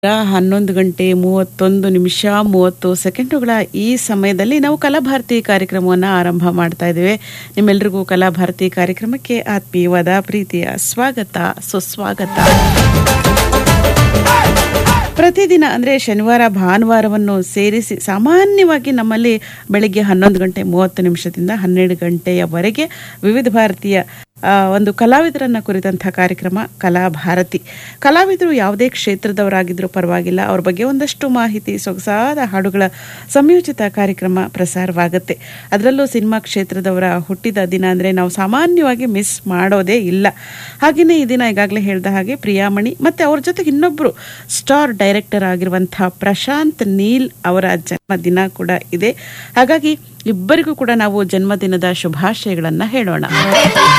ಈಗ ಹನ್ನೊಂದು ಗಂಟೆ ಮೂವತ್ತೊಂದು ನಿಮಿಷ ಮೂವತ್ತು ಸೆಕೆಂಡುಗಳ ಈ ಸಮಯದಲ್ಲಿ ನಾವು ಕಲಾಭಾರತಿ ಕಾರ್ಯಕ್ರಮವನ್ನು ಆರಂಭ ಮಾಡ್ತಾ ಇದ್ದೇವೆ ನಿಮ್ಮೆಲ್ರಿಗೂ ಕಲಾಭಾರತಿ ಕಾರ್ಯಕ್ರಮಕ್ಕೆ ಆತ್ಮೀಯವಾದ ಪ್ರೀತಿಯ ಸ್ವಾಗತ ಸುಸ್ವಾಗತ ಪ್ರತಿದಿನ ಅಂದರೆ ಶನಿವಾರ ಭಾನುವಾರವನ್ನು ಸೇರಿಸಿ ಸಾಮಾನ್ಯವಾಗಿ ನಮ್ಮಲ್ಲಿ ಬೆಳಿಗ್ಗೆ ಹನ್ನೊಂದು ಗಂಟೆ ಮೂವತ್ತು ನಿಮಿಷದಿಂದ ಹನ್ನೆರಡು ಗಂಟೆಯವರೆಗೆ ವಿವಿಧ ಭಾರತೀಯ ಆ, ಒಂದು ಕಲಾವಿದರನ್ನ ಕುರಿತಂಥ ಕಾರ್ಯಕ್ರಮ ಕಲಾಭಾರತಿ ಕಲಾವಿದರು ಯಾವುದೇ ಕ್ಷೇತ್ರದವರಾಗಿದ್ರೂ ಪರವಾಗಿಲ್ಲ ಅವ್ರ ಬಗ್ಗೆ ಒಂದಷ್ಟು ಮಾಹಿತಿ ಸೊಗಸಾದ ಹಾಡುಗಳ ಸಂಯೋಜಿತ ಕಾರ್ಯಕ್ರಮ ಪ್ರಸಾರವಾಗುತ್ತೆ ಅದರಲ್ಲೂ ಸಿನಿಮಾ ಕ್ಷೇತ್ರದವರ ಹುಟ್ಟಿದ ದಿನ ಅಂದರೆ ನಾವು ಸಾಮಾನ್ಯವಾಗಿ ಮಿಸ್ ಮಾಡೋದೇ ಇಲ್ಲ ಹಾಗೆಯೇ ಈ ದಿನ ಈಗಾಗಲೇ ಹೇಳಿದ ಹಾಗೆ ಪ್ರಿಯಾಮಣಿ ಮತ್ತು ಅವ್ರ ಜೊತೆಗೆ ಇನ್ನೊಬ್ಬರು ಸ್ಟಾರ್ ಡೈರೆಕ್ಟರ್ ಆಗಿರುವಂಥ ಪ್ರಶಾಂತ್ ನೀಲ್ ಅವರ ಜನ್ಮದಿನ ಕೂಡ ಇದೆ ಹಾಗಾಗಿ ಇಬ್ಬರಿಗೂ ಕೂಡ ನಾವು ಜನ್ಮದಿನದ ಶುಭಾಶಯಗಳನ್ನು ಹೇಳೋಣ